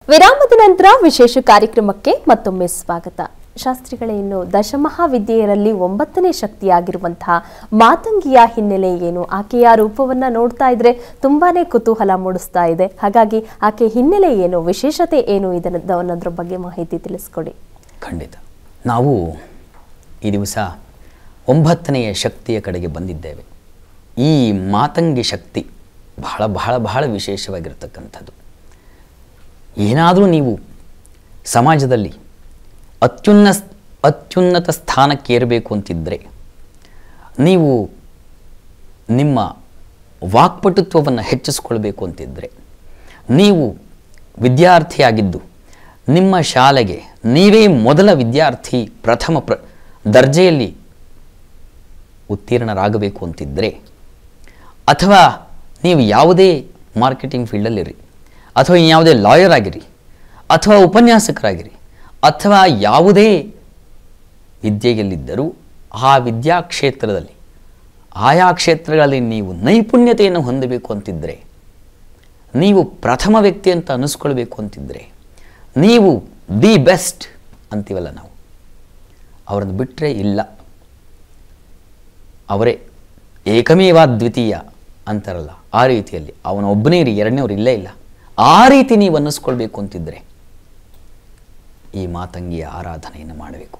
ವಿರಾಮದ ನಂತರ ವಿಶೇಷ ಕಾರ್ಯಕ್ರಮಕ್ಕೆ ಮತ್ತೊಮ್ಮೆ ಸ್ವಾಗತ ಶಾಸ್ತ್ರಿಗಳೇ ಇನ್ನು ದಶಮಹಾವಿದ್ಯೆಯರಲ್ಲಿ ಒಂಬತ್ತನೇ ಶಕ್ತಿಯಾಗಿರುವಂತಹ ಮಾತಂಗಿಯ ಹಿನ್ನೆಲೆ ಏನು ಆಕೆಯ ರೂಪವನ್ನ ನೋಡ್ತಾ ಇದ್ರೆ ತುಂಬಾನೇ ಕುತೂಹಲ ಮೂಡಿಸ್ತಾ ಇದೆ ಹಾಗಾಗಿ ಆಕೆ ಹಿನ್ನೆಲೆ ಏನು ವಿಶೇಷತೆ ಏನು ಇದನ್ನ ಅನ್ನೋದ್ರ ಬಗ್ಗೆ ಮಾಹಿತಿ ತಿಳಿಸ್ಕೊಡಿ ಖಂಡಿತ ನಾವು ಈ ದಿವಸ ಒಂಬತ್ತನೆಯ ಶಕ್ತಿಯ ಕಡೆಗೆ ಬಂದಿದ್ದೇವೆ ಈ ಮಾತಂಗಿ ಶಕ್ತಿ ಬಹಳ ಬಹಳ ಬಹಳ ವಿಶೇಷವಾಗಿರ್ತಕ್ಕಂಥದ್ದು ಏನಾದರೂ ನೀವು ಸಮಾಜದಲ್ಲಿ ಅತ್ಯುನ್ನ ಅತ್ಯುನ್ನತ ಸ್ಥಾನಕ್ಕೆ ಏರಬೇಕು ಅಂತಿದ್ದರೆ ನೀವು ನಿಮ್ಮ ವಾಕ್ಪಟುತ್ವವನ್ನು ಹೆಚ್ಚಿಸ್ಕೊಳ್ಬೇಕು ಅಂತಿದ್ದರೆ ನೀವು ವಿದ್ಯಾರ್ಥಿಯಾಗಿದ್ದು ನಿಮ್ಮ ಶಾಲೆಗೆ ನೀವೇ ಮೊದಲ ವಿದ್ಯಾರ್ಥಿ ಪ್ರಥಮ ಪ್ರ ದರ್ಜೆಯಲ್ಲಿ ಉತ್ತೀರ್ಣರಾಗಬೇಕು ಅಂತಿದ್ದರೆ ಅಥವಾ ನೀವು ಯಾವುದೇ ಮಾರ್ಕೆಟಿಂಗ್ ಫೀಲ್ಡಲ್ಲಿರಿ ಅಥವಾ ಯಾವುದೇ ಲಾಯರ್ ಆಗಿರಿ ಅಥವಾ ಉಪನ್ಯಾಸಕರಾಗಿರಿ ಅಥವಾ ಯಾವುದೇ ವಿದ್ಯೆಯಲ್ಲಿದ್ದರೂ ಆ ವಿದ್ಯಾ ಕ್ಷೇತ್ರದಲ್ಲಿ ಆಯಾ ಕ್ಷೇತ್ರಗಳಲ್ಲಿ ನೀವು ನೈಪುಣ್ಯತೆಯನ್ನು ಹೊಂದಬೇಕು ಅಂತಿದ್ದರೆ ನೀವು ಪ್ರಥಮ ವ್ಯಕ್ತಿ ಅಂತ ಅನ್ನಿಸ್ಕೊಳ್ಬೇಕು ಅಂತಿದ್ದರೆ ನೀವು ದಿ ಬೆಸ್ಟ್ ಅಂತೀವಲ್ಲ ನಾವು ಅವರನ್ನು ಬಿಟ್ಟರೆ ಇಲ್ಲ ಅವರೇ ಏಕಮೇವ ದ್ವಿತೀಯ ಅಂತಾರಲ್ಲ ಆ ರೀತಿಯಲ್ಲಿ ಅವನೊಬ್ಬನೇ ಇರಿ ಎರಡನೇವ್ರು ಇಲ್ಲೇ ಇಲ್ಲ ಆ ರೀತಿ ನೀವು ಅನ್ನಿಸ್ಕೊಳ್ಬೇಕು ಅಂತಿದ್ದರೆ ಈ ಮಾತಂಗಿಯ ಆರಾಧನೆಯನ್ನು ಮಾಡಬೇಕು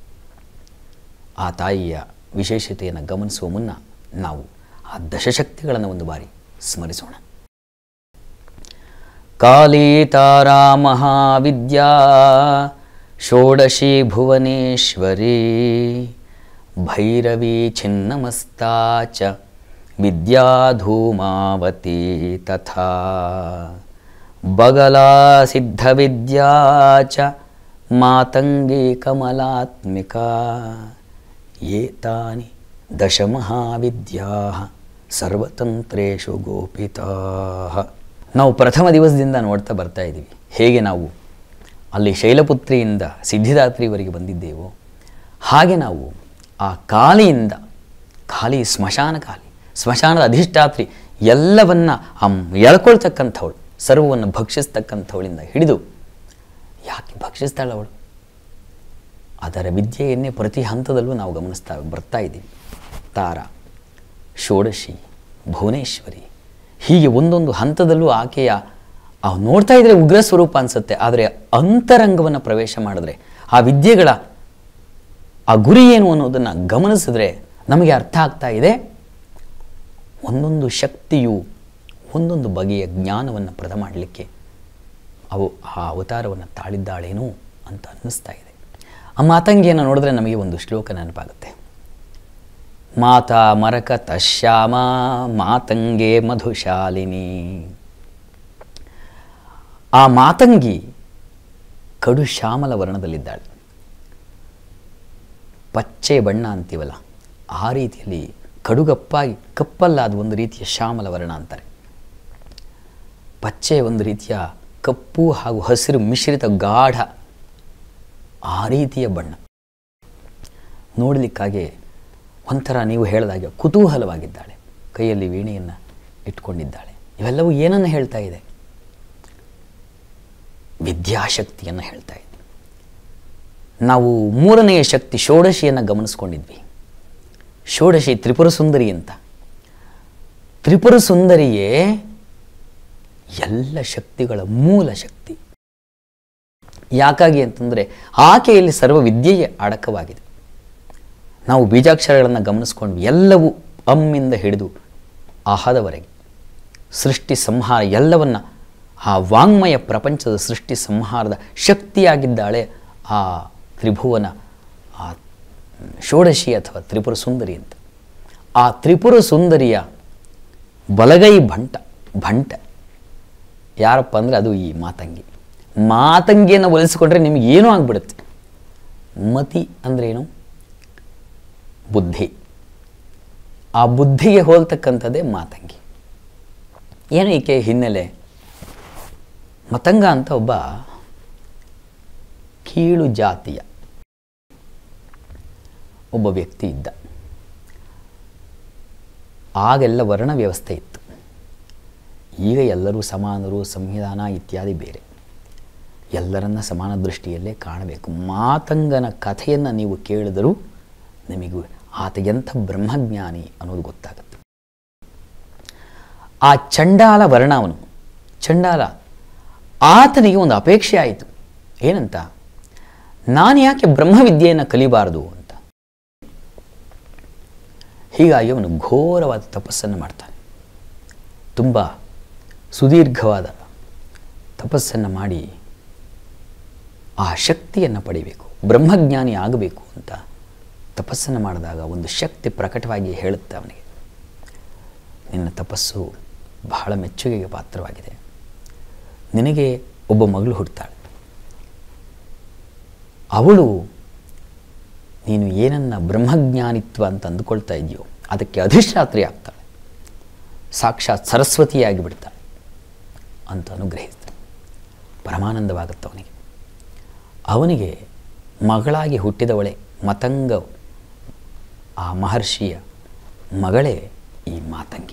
ಆ ತಾಯಿಯ ವಿಶೇಷತೆಯನ್ನು ಗಮನಿಸುವ ಮುನ್ನ ನಾವು ಆ ದಶಶಕ್ತಿಗಳನ್ನು ಒಂದು ಬಾರಿ ಸ್ಮರಿಸೋಣ ಕಾಳಿ ತಾರಾ ಮಹಾವಿದ್ಯಾ ಷೋಡಶಿ ಭುವನೇಶ್ವರಿ ಭೈರವಿ ಛಿನ್ನಮಸ್ತಾ ಚ ವಿದ್ಯಾ ಧೂಮಾವತಿ ತಥಾ ಬಗಲಾ ಸಿದ್ಧವಿದ್ಯಾ ಚ ಮಾತಂಗಿ ಕಮಲಾತ್ಮಿಕಾ ಏತಾನಿ ದಶಮಹಾವಿದ್ಯಾ ಸರ್ವತಂತ್ರೇಶು ಗೋಪಿತಾ ನಾವು ಪ್ರಥಮ ದಿವಸದಿಂದ ನೋಡ್ತಾ ಬರ್ತಾ ಇದ್ದೀವಿ ಹೇಗೆ ನಾವು ಅಲ್ಲಿ ಶೈಲಪುತ್ರಿಯಿಂದ ಸಿದ್ಧಿದಾತ್ರಿವರೆಗೆ ಬಂದಿದ್ದೇವೋ ಹಾಗೆ ನಾವು ಆ ಕಾಲಿಯಿಂದ ಖಾಲಿ ಸ್ಮಶಾನ ಖಾಲಿ ಸ್ಮಶಾನದ ಅಧಿಷ್ಠಾತ್ರಿ ಎಲ್ಲವನ್ನ ಹಮ್ ಎಳ್ಕೊಳ್ತಕ್ಕಂಥವಳು ಸರ್ವವನ್ನು ಭಕ್ಷಿಸ್ತಕ್ಕಂಥವಳಿಂದ ಹಿಡಿದು ಯಾಕೆ ಭಕ್ಷಿಸ್ತಾಳೆ ಅವಳು ಅದರ ವಿದ್ಯೆಯನ್ನೇ ಪ್ರತಿ ಹಂತದಲ್ಲೂ ನಾವು ಗಮನಿಸ್ತಾ ಬರ್ತಾ ಇದ್ದೀವಿ ತಾರ ಷೋಡಶಿ ಭುವನೇಶ್ವರಿ ಹೀಗೆ ಒಂದೊಂದು ಹಂತದಲ್ಲೂ ಆಕೆಯ ಆ ನೋಡ್ತಾ ಇದ್ರೆ ಉಗ್ರ ಸ್ವರೂಪ ಅನಿಸುತ್ತೆ ಆದರೆ ಅಂತರಂಗವನ್ನು ಪ್ರವೇಶ ಮಾಡಿದ್ರೆ ಆ ವಿದ್ಯೆಗಳ ಆ ಗುರಿ ಏನು ಅನ್ನೋದನ್ನು ಗಮನಿಸಿದ್ರೆ ನಮಗೆ ಅರ್ಥ ಆಗ್ತಾ ಇದೆ ಒಂದೊಂದು ಶಕ್ತಿಯು ಒಂದೊಂದು ಬಗೆಯ ಜ್ಞಾನವನ್ನು ಪ್ರದ ಮಾಡಲಿಕ್ಕೆ ಅವು ಆ ಅವತಾರವನ್ನು ತಾಳಿದ್ದಾಳೇನೋ ಅಂತ ಅನ್ನಿಸ್ತಾ ಇದೆ ಆ ಮಾತಂಗಿಯನ್ನು ನೋಡಿದ್ರೆ ನಮಗೆ ಒಂದು ಶ್ಲೋಕ ನೆನಪಾಗುತ್ತೆ ಮಾತಾ ಮರಕತ ಶ್ಯಾಮ ಮಾತಂಗೆ ಮಧುಶಾಲಿನಿ ಆ ಮಾತಂಗಿ ಕಡು ಶ್ಯಾಮಲ ವರ್ಣದಲ್ಲಿದ್ದಾಳೆ ಪಚ್ಚೆ ಬಣ್ಣ ಅಂತೀವಲ್ಲ ಆ ರೀತಿಯಲ್ಲಿ ಕಡುಗಪ್ಪಾಗಿ ಕಪ್ಪಲ್ಲಾದ ಒಂದು ರೀತಿಯ ಶ್ಯಾಮಲ ವರ್ಣ ಅಂತಾರೆ ಪಚ್ಚೆ ಒಂದು ರೀತಿಯ ಕಪ್ಪು ಹಾಗೂ ಹಸಿರು ಮಿಶ್ರಿತ ಗಾಢ ಆ ರೀತಿಯ ಬಣ್ಣ ನೋಡಲಿಕ್ಕಾಗೆ ಒಂಥರ ನೀವು ಹೇಳಿದಾಗೆ ಕುತೂಹಲವಾಗಿದ್ದಾಳೆ ಕೈಯಲ್ಲಿ ವೀಣೆಯನ್ನು ಇಟ್ಕೊಂಡಿದ್ದಾಳೆ ಇವೆಲ್ಲವೂ ಏನನ್ನು ಹೇಳ್ತಾ ಇದೆ ವಿದ್ಯಾಶಕ್ತಿಯನ್ನು ಹೇಳ್ತಾ ಇದೆ ನಾವು ಮೂರನೆಯ ಶಕ್ತಿ ಷೋಡಶಿಯನ್ನು ಗಮನಿಸ್ಕೊಂಡಿದ್ವಿ ಷೋಡಶಿ ತ್ರಿಪುರ ಸುಂದರಿ ಅಂತ ತ್ರಿಪುರ ಸುಂದರಿಯೇ ಎಲ್ಲ ಶಕ್ತಿಗಳ ಮೂಲ ಶಕ್ತಿ ಯಾಕಾಗಿ ಅಂತಂದರೆ ಆಕೆಯಲ್ಲಿ ಸರ್ವ ವಿದ್ಯೆಯೇ ಅಡಕವಾಗಿದೆ ನಾವು ಬೀಜಾಕ್ಷರಗಳನ್ನು ಗಮನಿಸ್ಕೊಂಡ್ವಿ ಎಲ್ಲವೂ ಅಮ್ಮಿಂದ ಹಿಡಿದು ಆಹದವರೆಗೆ ಸೃಷ್ಟಿ ಸಂಹಾರ ಎಲ್ಲವನ್ನ ಆ ವಾಂಗ್ಮಯ ಪ್ರಪಂಚದ ಸೃಷ್ಟಿ ಸಂಹಾರದ ಶಕ್ತಿಯಾಗಿದ್ದಾಳೆ ಆ ತ್ರಿಭುವನ ಆ ಷೋಡಶಿ ಅಥವಾ ತ್ರಿಪುರ ಸುಂದರಿ ಅಂತ ಆ ತ್ರಿಪುರ ಸುಂದರಿಯ ಬಲಗೈ ಭಂಟ ಭಂಟ ಯಾರಪ್ಪ ಅಂದರೆ ಅದು ಈ ಮಾತಂಗಿ ಮಾತಂಗಿಯನ್ನು ಒಲಿಸಿಕೊಂಡ್ರೆ ನಿಮಗೆ ಏನೂ ಆಗ್ಬಿಡುತ್ತೆ ಮತಿ ಅಂದ್ರೇನು ಬುದ್ಧಿ ಆ ಬುದ್ಧಿಗೆ ಹೋಲ್ತಕ್ಕಂಥದ್ದೇ ಮಾತಂಗಿ ಏನು ಈಕೆ ಹಿನ್ನೆಲೆ ಮತಂಗ ಅಂತ ಒಬ್ಬ ಕೀಳು ಜಾತಿಯ ಒಬ್ಬ ವ್ಯಕ್ತಿ ಇದ್ದ ಆಗೆಲ್ಲ ವರ್ಣ ವ್ಯವಸ್ಥೆ ಇತ್ತು ಈಗ ಎಲ್ಲರೂ ಸಮಾನರು ಸಂವಿಧಾನ ಇತ್ಯಾದಿ ಬೇರೆ ಎಲ್ಲರನ್ನ ಸಮಾನ ದೃಷ್ಟಿಯಲ್ಲೇ ಕಾಣಬೇಕು ಮಾತಂಗನ ಕಥೆಯನ್ನು ನೀವು ಕೇಳಿದರೂ ನಿಮಗೂ ಆತ ಎಂಥ ಬ್ರಹ್ಮಜ್ಞಾನಿ ಅನ್ನೋದು ಗೊತ್ತಾಗುತ್ತೆ ಆ ಚಂಡಾಲ ವರ್ಣ ಅವನು ಚಂಡಾಲ ಆತನಿಗೆ ಒಂದು ಅಪೇಕ್ಷೆ ಆಯಿತು ಏನಂತ ನಾನು ಯಾಕೆ ಬ್ರಹ್ಮವಿದ್ಯೆಯನ್ನು ಕಲಿಬಾರದು ಅಂತ ಹೀಗಾಗಿ ಅವನು ಘೋರವಾದ ತಪಸ್ಸನ್ನು ಮಾಡ್ತಾನೆ ತುಂಬ ಸುದೀರ್ಘವಾದ ತಪಸ್ಸನ್ನು ಮಾಡಿ ಆ ಶಕ್ತಿಯನ್ನು ಪಡಿಬೇಕು ಬ್ರಹ್ಮಜ್ಞಾನಿ ಆಗಬೇಕು ಅಂತ ತಪಸ್ಸನ್ನು ಮಾಡಿದಾಗ ಒಂದು ಶಕ್ತಿ ಪ್ರಕಟವಾಗಿ ಹೇಳುತ್ತೆ ಅವನಿಗೆ ನಿನ್ನ ತಪಸ್ಸು ಬಹಳ ಮೆಚ್ಚುಗೆಗೆ ಪಾತ್ರವಾಗಿದೆ ನಿನಗೆ ಒಬ್ಬ ಮಗಳು ಹುಡ್ತಾಳೆ ಅವಳು ನೀನು ಏನನ್ನ ಬ್ರಹ್ಮಜ್ಞಾನಿತ್ವ ಅಂತ ಅಂದುಕೊಳ್ತಾ ಇದೆಯೋ ಅದಕ್ಕೆ ಅಧಿಷ್ಠಾತ್ರಿ ಆಗ್ತಾಳೆ ಸಾಕ್ಷಾತ್ ಸರಸ್ವತಿಯಾಗಿ ಬಿಡ್ತಾಳೆ ಅಂತ ಅನುಗ್ರಹಿಸ್ತಾನೆ ಪರಮಾನಂದವಾಗುತ್ತೆ ಅವನಿಗೆ ಅವನಿಗೆ ಮಗಳಾಗಿ ಹುಟ್ಟಿದವಳೆ ಮತಂಗ ಆ ಮಹರ್ಷಿಯ ಮಗಳೇ ಈ ಮಾತಂಗಿ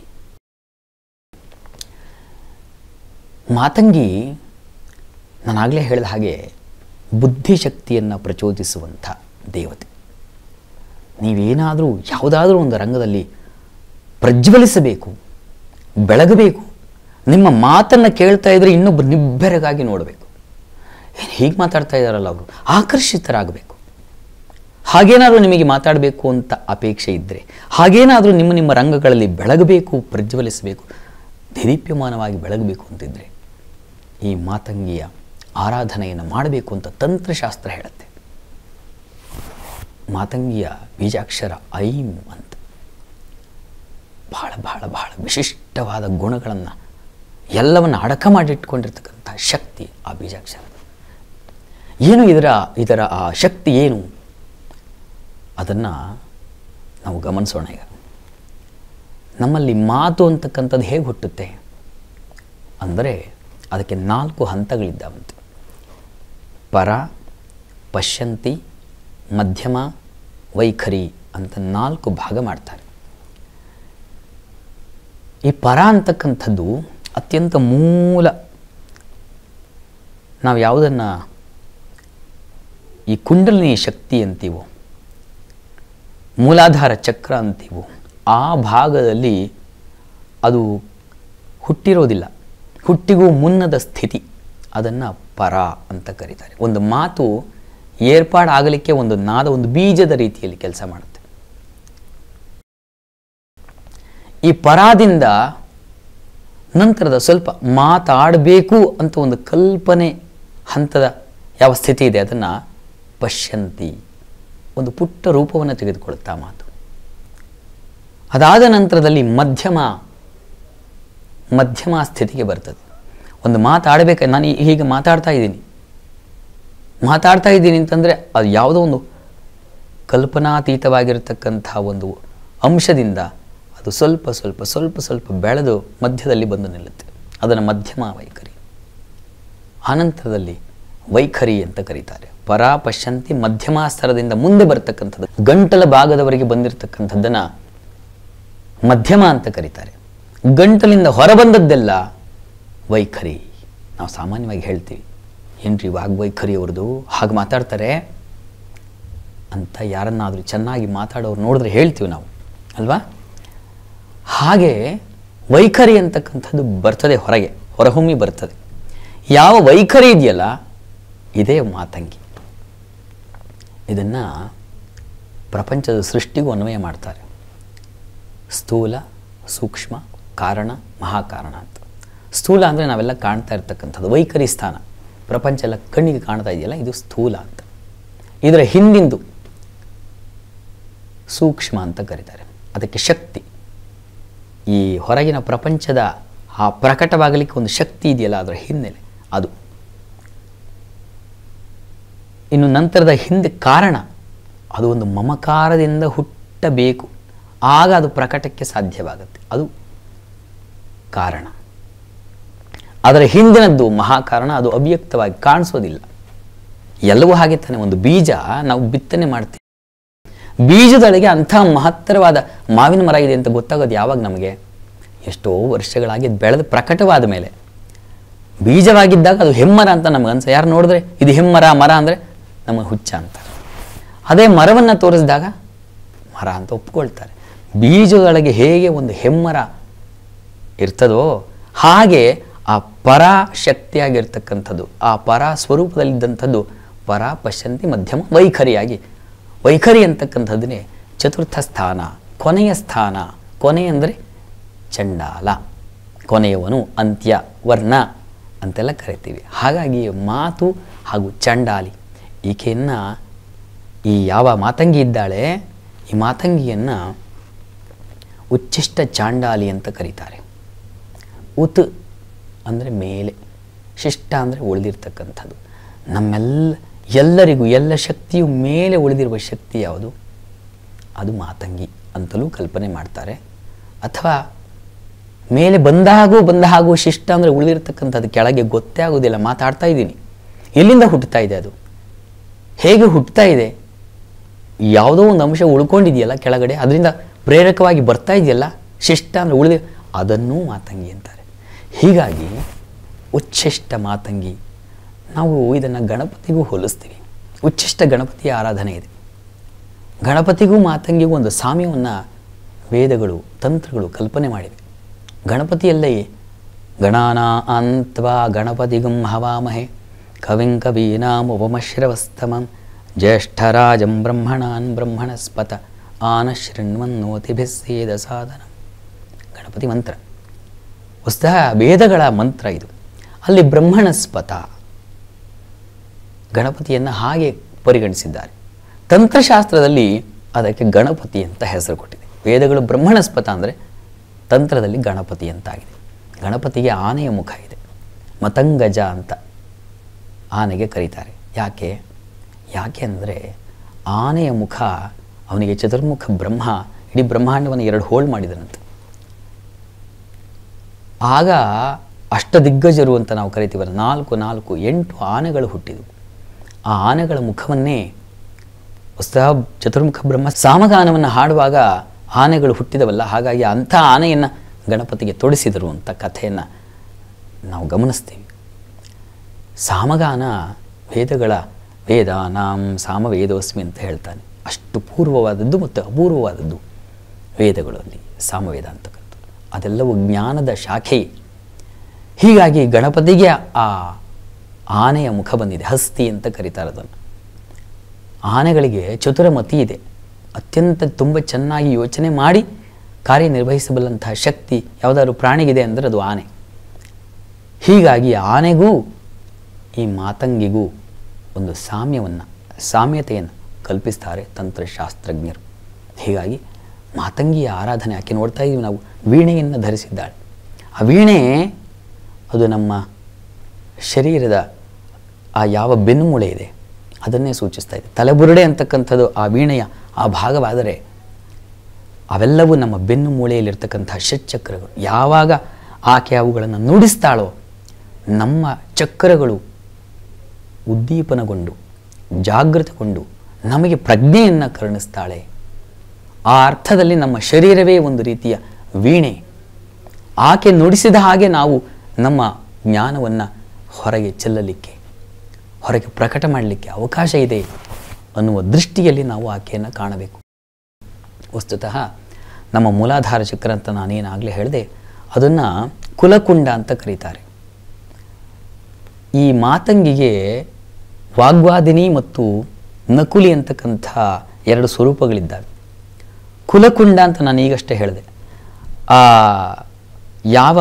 ಮಾತಂಗಿ ನಾನಾಗಲೇ ಹೇಳಿದ ಹಾಗೆ ಬುದ್ಧಿಶಕ್ತಿಯನ್ನು ಪ್ರಚೋದಿಸುವಂಥ ದೇವತೆ ನೀವೇನಾದರೂ ಯಾವುದಾದ್ರೂ ಒಂದು ರಂಗದಲ್ಲಿ ಪ್ರಜ್ವಲಿಸಬೇಕು ಬೆಳಗಬೇಕು ನಿಮ್ಮ ಮಾತನ್ನು ಕೇಳ್ತಾ ಇದ್ರೆ ಇನ್ನೊಬ್ಬರು ನಿಬ್ಬೆರಗಾಗಿ ನೋಡಬೇಕು ಏನು ಹೀಗೆ ಮಾತಾಡ್ತಾ ಇದ್ದಾರಲ್ಲ ಅವರು ಆಕರ್ಷಿತರಾಗಬೇಕು ಹಾಗೇನಾದರೂ ನಿಮಗೆ ಮಾತಾಡಬೇಕು ಅಂತ ಅಪೇಕ್ಷೆ ಇದ್ದರೆ ಹಾಗೇನಾದರೂ ನಿಮ್ಮ ನಿಮ್ಮ ರಂಗಗಳಲ್ಲಿ ಬೆಳಗಬೇಕು ಪ್ರಜ್ವಲಿಸಬೇಕು ದೇದೀಪ್ಯಮಾನವಾಗಿ ಬೆಳಗಬೇಕು ಅಂತಿದ್ದರೆ ಈ ಮಾತಂಗಿಯ ಆರಾಧನೆಯನ್ನು ಮಾಡಬೇಕು ಅಂತ ತಂತ್ರಶಾಸ್ತ್ರ ಹೇಳುತ್ತೆ ಮಾತಂಗಿಯ ಬೀಜಾಕ್ಷರ ಐಂ ಅಂತ ಬಹಳ ಬಹಳ ಬಹಳ ವಿಶಿಷ್ಟವಾದ ಗುಣಗಳನ್ನು ಎಲ್ಲವನ್ನು ಅಡಕ ಮಾಡಿಟ್ಕೊಂಡಿರ್ತಕ್ಕಂಥ ಶಕ್ತಿ ಆ ಬೀಜಾಕ್ಷರ ಏನು ಇದರ ಇದರ ಆ ಶಕ್ತಿ ಏನು ಅದನ್ನು ನಾವು ಗಮನಿಸೋಣ ಈಗ ನಮ್ಮಲ್ಲಿ ಮಾತು ಅಂತಕ್ಕಂಥದ್ದು ಹೇಗೆ ಹುಟ್ಟುತ್ತೆ ಅಂದರೆ ಅದಕ್ಕೆ ನಾಲ್ಕು ಹಂತಗಳಿದ್ದಾವಂತೆ ಪರ ಪಶ್ಯಂತಿ ಮಧ್ಯಮ ವೈಖರಿ ಅಂತ ನಾಲ್ಕು ಭಾಗ ಮಾಡ್ತಾರೆ ಈ ಪರ ಅಂತಕ್ಕಂಥದ್ದು ಅತ್ಯಂತ ಮೂಲ ನಾವು ಯಾವುದನ್ನು ಈ ಕುಂಡಲಿನಿ ಶಕ್ತಿ ಅಂತೀವೋ ಮೂಲಾಧಾರ ಚಕ್ರ ಅಂತೀವೋ ಆ ಭಾಗದಲ್ಲಿ ಅದು ಹುಟ್ಟಿರೋದಿಲ್ಲ ಹುಟ್ಟಿಗೂ ಮುನ್ನದ ಸ್ಥಿತಿ ಅದನ್ನು ಪರ ಅಂತ ಕರೀತಾರೆ ಒಂದು ಮಾತು ಏರ್ಪಾಡಾಗಲಿಕ್ಕೆ ಒಂದು ನಾದ ಒಂದು ಬೀಜದ ರೀತಿಯಲ್ಲಿ ಕೆಲಸ ಮಾಡುತ್ತೆ ಈ ಪರಾದಿಂದ ನಂತರದ ಸ್ವಲ್ಪ ಮಾತಾಡಬೇಕು ಅಂತ ಒಂದು ಕಲ್ಪನೆ ಹಂತದ ಯಾವ ಸ್ಥಿತಿ ಇದೆ ಅದನ್ನು ಪಶ್ಯಂತಿ ಒಂದು ಪುಟ್ಟ ರೂಪವನ್ನು ತೆಗೆದುಕೊಳ್ಳುತ್ತಾ ಮಾತು ಅದಾದ ನಂತರದಲ್ಲಿ ಮಧ್ಯಮ ಮಧ್ಯಮ ಸ್ಥಿತಿಗೆ ಬರ್ತದೆ ಒಂದು ಮಾತಾಡಬೇಕು ನಾನು ಈ- ಹೀಗೆ ಮಾತಾಡ್ತಾ ಇದ್ದೀನಿ ಮಾತಾಡ್ತಾ ಇದ್ದೀನಿ ಅಂತಂದರೆ ಅದು ಯಾವುದೋ ಒಂದು ಕಲ್ಪನಾತೀತವಾಗಿರತಕ್ಕಂಥ ಒಂದು ಅಂಶದಿಂದ ಅದು ಸ್ವಲ್ಪ ಸ್ವಲ್ಪ ಸ್ವಲ್ಪ ಸ್ವಲ್ಪ ಬೆಳೆದು ಮಧ್ಯದಲ್ಲಿ ಬಂದು ನಿಲ್ಲುತ್ತೆ ಅದನ್ನು ಮಧ್ಯಮ ವೈಖರಿ ಆನಂತರದಲ್ಲಿ ವೈಖರಿ ಅಂತ ಕರೀತಾರೆ ಪರ ಪಶ್ಯಂತಿ ಮಧ್ಯಮ ಸ್ತರದಿಂದ ಮುಂದೆ ಬರ್ತಕ್ಕಂಥದ್ದು ಗಂಟಲ ಭಾಗದವರೆಗೆ ಬಂದಿರತಕ್ಕಂಥದ್ದನ್ನು ಮಧ್ಯಮ ಅಂತ ಕರೀತಾರೆ ಗಂಟಲಿಂದ ಹೊರಬಂದದ್ದೆಲ್ಲ ವೈಖರಿ ನಾವು ಸಾಮಾನ್ಯವಾಗಿ ಹೇಳ್ತೀವಿ ಏನ್ರಿ ವಾಗ್ವೈಖರಿ ಅವ್ರದ್ದು ಹಾಗೆ ಮಾತಾಡ್ತಾರೆ ಅಂತ ಯಾರನ್ನಾದರೂ ಚೆನ್ನಾಗಿ ಮಾತಾಡೋರು ನೋಡಿದ್ರೆ ಹೇಳ್ತೀವಿ ನಾವು ಅಲ್ವಾ ಹಾಗೆ ವೈಖರಿ ಅಂತಕ್ಕಂಥದ್ದು ಬರ್ತದೆ ಹೊರಗೆ ಹೊರಹೊಮ್ಮಿ ಬರ್ತದೆ ಯಾವ ವೈಖರಿ ಇದೆಯಲ್ಲ ಇದೇ ಮಾತಂಗಿ ಇದನ್ನು ಪ್ರಪಂಚದ ಸೃಷ್ಟಿಗೂ ಅನ್ವಯ ಮಾಡ್ತಾರೆ ಸ್ಥೂಲ ಸೂಕ್ಷ್ಮ ಕಾರಣ ಮಹಾಕಾರಣ ಅಂತ ಸ್ಥೂಲ ಅಂದರೆ ನಾವೆಲ್ಲ ಕಾಣ್ತಾ ಇರ್ತಕ್ಕಂಥದ್ದು ವೈಖರಿ ಸ್ಥಾನ ಪ್ರಪಂಚ ಎಲ್ಲ ಕಣ್ಣಿಗೆ ಕಾಣ್ತಾ ಇದೆಯಲ್ಲ ಇದು ಸ್ಥೂಲ ಅಂತ ಇದರ ಹಿಂದಿಂದು ಸೂಕ್ಷ್ಮ ಅಂತ ಕರೀತಾರೆ ಅದಕ್ಕೆ ಶಕ್ತಿ ಈ ಹೊರಗಿನ ಪ್ರಪಂಚದ ಆ ಪ್ರಕಟವಾಗಲಿಕ್ಕೆ ಒಂದು ಶಕ್ತಿ ಇದೆಯಲ್ಲ ಅದರ ಹಿನ್ನೆಲೆ ಅದು ಇನ್ನು ನಂತರದ ಹಿಂದೆ ಕಾರಣ ಅದು ಒಂದು ಮಮಕಾರದಿಂದ ಹುಟ್ಟಬೇಕು ಆಗ ಅದು ಪ್ರಕಟಕ್ಕೆ ಸಾಧ್ಯವಾಗುತ್ತೆ ಅದು ಕಾರಣ ಅದರ ಹಿಂದಿನದ್ದು ಮಹಾಕಾರಣ ಅದು ಅವ್ಯಕ್ತವಾಗಿ ಕಾಣಿಸೋದಿಲ್ಲ ಎಲ್ಲವೂ ಹಾಗೆ ತಾನೆ ಒಂದು ಬೀಜ ನಾವು ಬಿತ್ತನೆ ಮಾಡ್ತೀವಿ ಬೀಜದೊಳಗೆ ಅಂಥ ಮಹತ್ತರವಾದ ಮಾವಿನ ಮರ ಇದೆ ಅಂತ ಗೊತ್ತಾಗೋದು ಯಾವಾಗ ನಮಗೆ ಎಷ್ಟೋ ವರ್ಷಗಳಾಗಿ ಬೆಳೆದು ಪ್ರಕಟವಾದ ಮೇಲೆ ಬೀಜವಾಗಿದ್ದಾಗ ಅದು ಹೆಮ್ಮರ ಅಂತ ನಮ್ಗೆ ಅನ್ಸ ಯಾರು ನೋಡಿದ್ರೆ ಇದು ಹೆಮ್ಮರ ಮರ ಅಂದರೆ ನಮಗೆ ಹುಚ್ಚ ಅಂತಾರೆ ಅದೇ ಮರವನ್ನು ತೋರಿಸಿದಾಗ ಮರ ಅಂತ ಒಪ್ಕೊಳ್ತಾರೆ ಬೀಜಗಳಿಗೆ ಹೇಗೆ ಒಂದು ಹೆಮ್ಮರ ಇರ್ತದೋ ಹಾಗೆ ಆ ಪರ ಶಕ್ತಿಯಾಗಿರ್ತಕ್ಕಂಥದ್ದು ಆ ಪರ ಸ್ವರೂಪದಲ್ಲಿದ್ದಂಥದ್ದು ಪರ ಪಶ್ಯಂತಿ ಮಧ್ಯಮ ವೈಖರಿಯಾಗಿ ವೈಖರಿ ಅಂತಕ್ಕಂಥದ್ದನ್ನೇ ಚತುರ್ಥ ಸ್ಥಾನ ಕೊನೆಯ ಸ್ಥಾನ ಕೊನೆ ಅಂದರೆ ಚಂಡಾಲ ಕೊನೆಯವನು ಅಂತ್ಯ ವರ್ಣ ಅಂತೆಲ್ಲ ಕರಿತೀವಿ ಹಾಗಾಗಿ ಮಾತು ಹಾಗೂ ಚಂಡಾಲಿ ಈಕೆಯನ್ನು ಈ ಯಾವ ಮಾತಂಗಿ ಇದ್ದಾಳೆ ಈ ಮಾತಂಗಿಯನ್ನು ಉಚ್ಚಿಷ್ಟ ಚಾಂಡಾಲಿ ಅಂತ ಕರೀತಾರೆ ಉತ್ ಅಂದರೆ ಮೇಲೆ ಶಿಷ್ಟ ಅಂದರೆ ಉಳಿದಿರ್ತಕ್ಕಂಥದ್ದು ನಮ್ಮೆಲ್ಲ ಎಲ್ಲರಿಗೂ ಎಲ್ಲ ಶಕ್ತಿಯು ಮೇಲೆ ಉಳಿದಿರುವ ಶಕ್ತಿ ಯಾವುದು ಅದು ಮಾತಂಗಿ ಅಂತಲೂ ಕಲ್ಪನೆ ಮಾಡ್ತಾರೆ ಅಥವಾ ಮೇಲೆ ಬಂದ ಹಾಗೂ ಬಂದ ಹಾಗೂ ಶಿಷ್ಟ ಅಂದರೆ ಉಳಿದಿರ್ತಕ್ಕಂಥದ್ದು ಕೆಳಗೆ ಗೊತ್ತೇ ಆಗೋದಿಲ್ಲ ಮಾತಾಡ್ತಾ ಇದ್ದೀನಿ ಎಲ್ಲಿಂದ ಹುಟ್ಟುತ್ತಾ ಇದೆ ಅದು ಹೇಗೆ ಹುಟ್ಟುತ್ತಾ ಇದೆ ಯಾವುದೋ ಒಂದು ಅಂಶ ಉಳ್ಕೊಂಡಿದೆಯಲ್ಲ ಕೆಳಗಡೆ ಅದರಿಂದ ಪ್ರೇರಕವಾಗಿ ಬರ್ತಾ ಇದೆಯಲ್ಲ ಶಿಷ್ಟ ಅಂದರೆ ಉಳಿದ ಅದನ್ನೂ ಮಾತಂಗಿ ಅಂತಾರೆ ಹೀಗಾಗಿ ಉಚ್ಚಿಷ್ಟ ಮಾತಂಗಿ ನಾವು ಇದನ್ನು ಗಣಪತಿಗೂ ಹೋಲಿಸ್ತೀವಿ ಉಚ್ಚಿಷ್ಟ ಗಣಪತಿಯ ಆರಾಧನೆ ಇದೆ ಗಣಪತಿಗೂ ಮಾತಂಗಿಗೂ ಒಂದು ಸಾಮ್ಯವನ್ನು ವೇದಗಳು ತಂತ್ರಗಳು ಕಲ್ಪನೆ ಮಾಡಿವೆ ಗಣಪತಿಯಲ್ಲೇ ಗಣಾನ ಅಂತ್ವಾ ಗಣಪತಿಗಂ ಹವಾಮಹೆ ಕವಿಂ ಕವೀನಾಂ ಉಪಮಶ್ರವಸ್ತಮಂ ಜ್ಯೇಷ್ಠರಾಜಂ ಬ್ರಹ್ಮಣಾನ್ ಬ್ರಹ್ಮಣಸ್ಪತ ಆನ ಶೃಣ್ವನ್ನೋತಿಭಿಸ್ಸೇದ ಸಾಧನ ಗಣಪತಿ ಮಂತ್ರ ವಸ್ತಃ ವೇದಗಳ ಮಂತ್ರ ಇದು ಅಲ್ಲಿ ಬ್ರಹ್ಮಣಸ್ಪತ ಗಣಪತಿಯನ್ನು ಹಾಗೆ ಪರಿಗಣಿಸಿದ್ದಾರೆ ತಂತ್ರಶಾಸ್ತ್ರದಲ್ಲಿ ಅದಕ್ಕೆ ಗಣಪತಿ ಅಂತ ಹೆಸರು ಕೊಟ್ಟಿದೆ ವೇದಗಳು ಬ್ರಹ್ಮಣಸ್ಪತ ಅಂದರೆ ತಂತ್ರದಲ್ಲಿ ಗಣಪತಿ ಅಂತಾಗಿದೆ ಗಣಪತಿಗೆ ಆನೆಯ ಮುಖ ಇದೆ ಮತಂಗಜ ಅಂತ ಆನೆಗೆ ಕರೀತಾರೆ ಯಾಕೆ ಯಾಕೆ ಅಂದರೆ ಆನೆಯ ಮುಖ ಅವನಿಗೆ ಚತುರ್ಮುಖ ಬ್ರಹ್ಮ ಇಡೀ ಬ್ರಹ್ಮಾಂಡವನ್ನು ಎರಡು ಹೋಲ್ ಮಾಡಿದನಂತೆ ಆಗ ಅಷ್ಟದಿಗ್ಗಜರು ಅಂತ ನಾವು ಕರಿತೀವಲ್ಲ ನಾಲ್ಕು ನಾಲ್ಕು ಎಂಟು ಆನೆಗಳು ಹುಟ್ಟಿದವು ಆ ಆನೆಗಳ ಮುಖವನ್ನೇ ವಸ್ತಃ ಚತುರ್ಮುಖ ಬ್ರಹ್ಮ ಸಾಮಗಾನವನ್ನು ಹಾಡುವಾಗ ಆನೆಗಳು ಹುಟ್ಟಿದವಲ್ಲ ಹಾಗಾಗಿ ಅಂಥ ಆನೆಯನ್ನು ಗಣಪತಿಗೆ ತೊಡಿಸಿದರು ಅಂತ ಕಥೆಯನ್ನು ನಾವು ಗಮನಿಸ್ತೀವಿ ಸಾಮಗಾನ ವೇದಗಳ ವೇದ ನಾಂ ಸಾಮವೇದೋಸ್ಮಿ ಅಂತ ಹೇಳ್ತಾನೆ ಅಷ್ಟು ಪೂರ್ವವಾದದ್ದು ಮತ್ತು ಅಪೂರ್ವವಾದದ್ದು ವೇದಗಳಲ್ಲಿ ಸಾಮವೇದ ಅಂತಕ್ಕಂಥದ್ದು ಅದೆಲ್ಲವೂ ಜ್ಞಾನದ ಶಾಖೆ ಹೀಗಾಗಿ ಗಣಪತಿಗೆ ಆ ಆನೆಯ ಮುಖ ಬಂದಿದೆ ಹಸ್ತಿ ಅಂತ ಕರೀತಾರೆ ಅದನ್ನು ಆನೆಗಳಿಗೆ ಚತುರಮತಿ ಇದೆ ಅತ್ಯಂತ ತುಂಬ ಚೆನ್ನಾಗಿ ಯೋಚನೆ ಮಾಡಿ ಕಾರ್ಯನಿರ್ವಹಿಸಬಲ್ಲಂತಹ ಶಕ್ತಿ ಯಾವುದಾದ್ರು ಪ್ರಾಣಿಗಿದೆ ಅಂದರೆ ಅದು ಆನೆ ಹೀಗಾಗಿ ಆನೆಗೂ ಈ ಮಾತಂಗಿಗೂ ಒಂದು ಸಾಮ್ಯವನ್ನು ಸಾಮ್ಯತೆಯನ್ನು ಕಲ್ಪಿಸ್ತಾರೆ ತಂತ್ರಶಾಸ್ತ್ರಜ್ಞರು ಹೀಗಾಗಿ ಮಾತಂಗಿಯ ಆರಾಧನೆ ಆಕೆ ನೋಡ್ತಾ ಇದ್ದೀವಿ ನಾವು ವೀಣೆಯನ್ನು ಧರಿಸಿದ್ದಾಳೆ ಆ ವೀಣೆ ಅದು ನಮ್ಮ ಶರೀರದ ಆ ಯಾವ ಬೆನ್ನುಮೂಳೆ ಇದೆ ಅದನ್ನೇ ಸೂಚಿಸ್ತಾ ಇದೆ ತಲೆಬುರುಡೆ ಅಂತಕ್ಕಂಥದ್ದು ಆ ವೀಣೆಯ ಆ ಭಾಗವಾದರೆ ಅವೆಲ್ಲವೂ ನಮ್ಮ ಬೆನ್ನು ಮೂಳೆಯಲ್ಲಿರ್ತಕ್ಕಂಥ ಷಟ್ಚಕ್ರಗಳು ಯಾವಾಗ ಆಕೆ ಅವುಗಳನ್ನು ನುಡಿಸ್ತಾಳೋ ನಮ್ಮ ಚಕ್ರಗಳು ಉದ್ದೀಪನಗೊಂಡು ಜಾಗೃತಗೊಂಡು ನಮಗೆ ಪ್ರಜ್ಞೆಯನ್ನು ಕರುಣಿಸ್ತಾಳೆ ಆ ಅರ್ಥದಲ್ಲಿ ನಮ್ಮ ಶರೀರವೇ ಒಂದು ರೀತಿಯ ವೀಣೆ ಆಕೆ ನುಡಿಸಿದ ಹಾಗೆ ನಾವು ನಮ್ಮ ಜ್ಞಾನವನ್ನು ಹೊರಗೆ ಚೆಲ್ಲಲಿಕ್ಕೆ ಹೊರಗೆ ಪ್ರಕಟ ಮಾಡಲಿಕ್ಕೆ ಅವಕಾಶ ಇದೆ ಅನ್ನುವ ದೃಷ್ಟಿಯಲ್ಲಿ ನಾವು ಆಕೆಯನ್ನು ಕಾಣಬೇಕು ವಸ್ತುತಃ ನಮ್ಮ ಮೂಲಾಧಾರ ಚಕ್ರ ಅಂತ ನಾನೇನಾಗಲೇ ಹೇಳಿದೆ ಅದನ್ನು ಕುಲಕುಂಡ ಅಂತ ಕರೀತಾರೆ ಈ ಮಾತಂಗಿಗೆ ವಾಗ್ವಾದಿನಿ ಮತ್ತು ನಕುಲಿ ಅಂತಕ್ಕಂಥ ಎರಡು ಸ್ವರೂಪಗಳಿದ್ದಾವೆ ಕುಲಕುಂಡ ಅಂತ ನಾನು ಈಗಷ್ಟೇ ಹೇಳಿದೆ ಆ ಯಾವ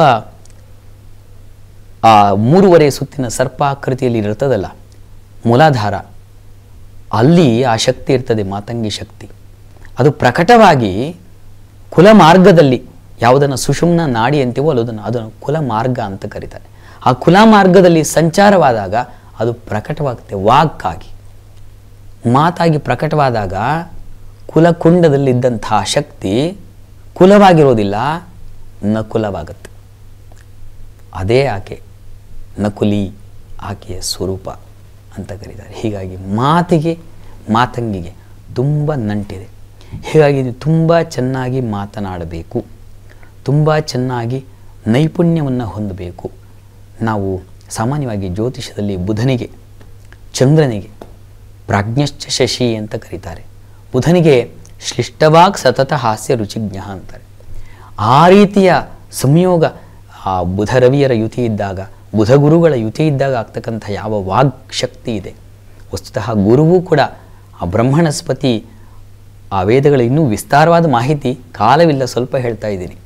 ಆ ಮೂರುವರೆ ಸುತ್ತಿನ ಸರ್ಪಾಕೃತಿಯಲ್ಲಿ ಇರ್ತದಲ್ಲ ಮೂಲಾಧಾರ ಅಲ್ಲಿ ಆ ಶಕ್ತಿ ಇರ್ತದೆ ಮಾತಂಗಿ ಶಕ್ತಿ ಅದು ಪ್ರಕಟವಾಗಿ ಕುಲ ಮಾರ್ಗದಲ್ಲಿ ಯಾವುದನ್ನು ಸುಷುಮ್ನ ನಾಡಿ ಅಂತೀವೋ ಅದನ್ನು ಅದನ್ನು ಕುಲ ಮಾರ್ಗ ಅಂತ ಕರೀತಾರೆ ಆ ಕುಲ ಮಾರ್ಗದಲ್ಲಿ ಸಂಚಾರವಾದಾಗ ಅದು ಪ್ರಕಟವಾಗುತ್ತೆ ವಾಕ್ಕಾಗಿ ಮಾತಾಗಿ ಪ್ರಕಟವಾದಾಗ ಕುಲಕುಂಡದಲ್ಲಿದ್ದಂತಹ ಶಕ್ತಿ ಕುಲವಾಗಿರೋದಿಲ್ಲ ನಕುಲವಾಗುತ್ತೆ ಅದೇ ಆಕೆ ನಕುಲಿ ಆಕೆಯ ಸ್ವರೂಪ ಅಂತ ಕರೀತಾರೆ ಹೀಗಾಗಿ ಮಾತಿಗೆ ಮಾತಂಗಿಗೆ ತುಂಬ ನಂಟಿದೆ ಹೀಗಾಗಿ ನೀವು ತುಂಬ ಚೆನ್ನಾಗಿ ಮಾತನಾಡಬೇಕು ತುಂಬ ಚೆನ್ನಾಗಿ ನೈಪುಣ್ಯವನ್ನು ಹೊಂದಬೇಕು ನಾವು ಸಾಮಾನ್ಯವಾಗಿ ಜ್ಯೋತಿಷದಲ್ಲಿ ಬುಧನಿಗೆ ಚಂದ್ರನಿಗೆ ಪ್ರಾಜ್ಞಶ್ಚ ಶಶಿ ಅಂತ ಕರೀತಾರೆ ಬುಧನಿಗೆ ಶ್ಲಿಷ್ಟವಾಗ್ ಸತತ ಹಾಸ್ಯ ರುಚಿಜ್ಞ ಅಂತಾರೆ ಆ ರೀತಿಯ ಸಂಯೋಗ ಆ ಬುಧ ರವಿಯರ ಯುತಿ ಇದ್ದಾಗ ಬುಧ ಗುರುಗಳ ಯುತಿ ಇದ್ದಾಗ ಆಗ್ತಕ್ಕಂಥ ಯಾವ ವಾಗ್ ಶಕ್ತಿ ಇದೆ ವಸ್ತುತಃ ಗುರುವು ಕೂಡ ಆ ಬ್ರಹ್ಮಣಸ್ಪತಿ ಆ ವೇದಗಳ ಇನ್ನೂ ವಿಸ್ತಾರವಾದ ಮಾಹಿತಿ ಕಾಲವಿಲ್ಲ ಸ್ವಲ್ಪ ಹೇಳ್ತಾ ಇದ್ದೀನಿ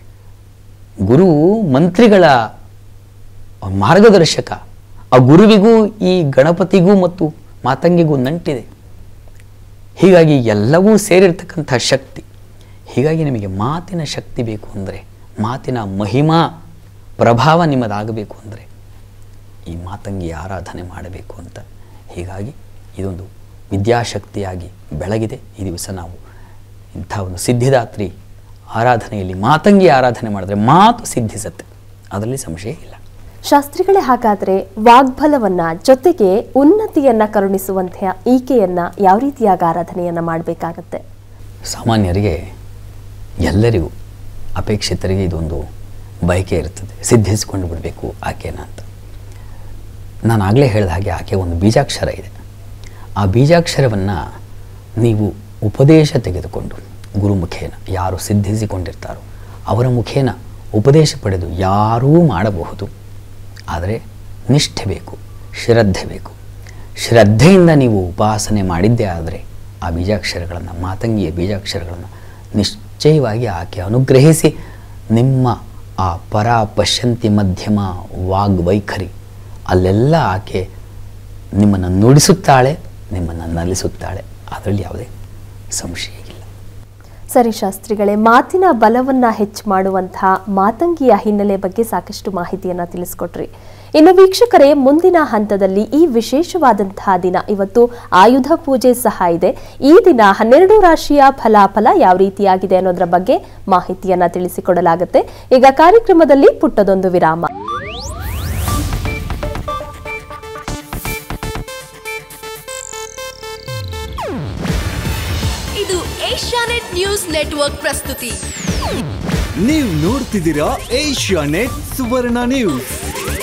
ಗುರು ಮಂತ್ರಿಗಳ ಮಾರ್ಗದರ್ಶಕ ಆ ಗುರುವಿಗೂ ಈ ಗಣಪತಿಗೂ ಮತ್ತು ಮಾತಂಗಿಗೂ ನಂಟಿದೆ ಹೀಗಾಗಿ ಎಲ್ಲವೂ ಸೇರಿರ್ತಕ್ಕಂಥ ಶಕ್ತಿ ಹೀಗಾಗಿ ನಿಮಗೆ ಮಾತಿನ ಶಕ್ತಿ ಬೇಕು ಅಂದರೆ ಮಾತಿನ ಮಹಿಮಾ ಪ್ರಭಾವ ನಿಮ್ಮದಾಗಬೇಕು ಅಂದರೆ ಈ ಮಾತಂಗಿ ಆರಾಧನೆ ಮಾಡಬೇಕು ಅಂತ ಹೀಗಾಗಿ ಇದೊಂದು ವಿದ್ಯಾಶಕ್ತಿಯಾಗಿ ಬೆಳಗಿದೆ ಈ ದಿವಸ ನಾವು ಇಂಥ ಒಂದು ಸಿದ್ಧಿದಾತ್ರಿ ಆರಾಧನೆಯಲ್ಲಿ ಮಾತಂಗಿ ಆರಾಧನೆ ಮಾಡಿದ್ರೆ ಮಾತು ಸಿದ್ಧಿಸುತ್ತೆ ಅದರಲ್ಲಿ ಸಂಶಯ ಇಲ್ಲ ಶಾಸ್ತ್ರಿಗಳೇ ಹಾಗಾದ್ರೆ ವಾಗ್ಬಲವನ್ನ ಜೊತೆಗೆ ಉನ್ನತಿಯನ್ನ ಕರುಣಿಸುವಂತಹ ಈಕೆಯನ್ನ ಯಾವ ರೀತಿಯಾಗಿ ಆರಾಧನೆಯನ್ನ ಮಾಡಬೇಕಾಗತ್ತೆ ಸಾಮಾನ್ಯರಿಗೆ ಎಲ್ಲರಿಗೂ ಅಪೇಕ್ಷಿತರಿಗೆ ಇದೊಂದು ಬಯಕೆ ಇರ್ತದೆ ಸಿದ್ಧಿಸಿಕೊಂಡು ಬಿಡಬೇಕು ಆಕೆನ ಅಂತ ನಾನು ಆಗಲೇ ಹೇಳಿದ ಹಾಗೆ ಆಕೆ ಒಂದು ಬೀಜಾಕ್ಷರ ಇದೆ ಆ ಬೀಜಾಕ್ಷರವನ್ನು ನೀವು ಉಪದೇಶ ತೆಗೆದುಕೊಂಡು ಗುರು ಮುಖೇನ ಯಾರು ಸಿದ್ಧಿಸಿಕೊಂಡಿರ್ತಾರೋ ಅವರ ಮುಖೇನ ಉಪದೇಶ ಪಡೆದು ಯಾರೂ ಮಾಡಬಹುದು ಆದರೆ ನಿಷ್ಠೆ ಬೇಕು ಶ್ರದ್ಧೆ ಬೇಕು ಶ್ರದ್ಧೆಯಿಂದ ನೀವು ಉಪಾಸನೆ ಮಾಡಿದ್ದೇ ಆದರೆ ಆ ಬೀಜಾಕ್ಷರಗಳನ್ನು ಮಾತಂಗಿಯ ಬೀಜಾಕ್ಷರಗಳನ್ನು ನಿಶ್ಚಯವಾಗಿ ಆಕೆ ಅನುಗ್ರಹಿಸಿ ನಿಮ್ಮ ಆ ಪರ ಪಶ್ಯಂತಿ ಮಧ್ಯಮ ವಾಗ್ವೈಖರಿ ಅಲ್ಲೆಲ್ಲ ಆಕೆ ನಿಮ್ಮನ್ನು ನುಡಿಸುತ್ತಾಳೆ ನಿಮ್ಮನ್ನು ನಲಿಸುತ್ತಾಳೆ ಅದರಲ್ಲಿ ಯಾವುದೇ ಸಂಶಯ ಇಲ್ಲ ಸರಿ ಶಾಸ್ತ್ರಿಗಳೇ ಮಾತಿನ ಬಲವನ್ನ ಹೆಚ್ಚು ಮಾಡುವಂತಹ ಮಾತಂಗಿಯ ಹಿನ್ನೆಲೆ ಬಗ್ಗೆ ಸಾಕಷ್ಟು ಮಾಹಿತಿಯನ್ನ ತಿಳಿಸ್ಕೊಟ್ರಿ ಇನ್ನು ವೀಕ್ಷಕರೇ ಮುಂದಿನ ಹಂತದಲ್ಲಿ ಈ ವಿಶೇಷವಾದಂತಹ ದಿನ ಇವತ್ತು ಆಯುಧ ಪೂಜೆ ಸಹ ಇದೆ ಈ ದಿನ ಹನ್ನೆರಡು ರಾಶಿಯ ಫಲಾಫಲ ಯಾವ ರೀತಿಯಾಗಿದೆ ಅನ್ನೋದರ ಬಗ್ಗೆ ಮಾಹಿತಿಯನ್ನ ತಿಳಿಸಿಕೊಡಲಾಗುತ್ತೆ ಈಗ ಕಾರ್ಯಕ್ರಮದಲ್ಲಿ ಪುಟ್ಟದೊಂದು ವಿರಾಮ ಇದು ಏಷ್ಯಾನೆಟ್ ನ್ಯೂಸ್ ನೆಟ್ವರ್ಕ್ ಪ್ರಸ್ತುತಿ ನೀವು ನೋಡ್ತಿದ್ದೀರಾ ಏಷ್ಯಾ ನೆಟ್ ಸುವರ್ಣ ನ್ಯೂಸ್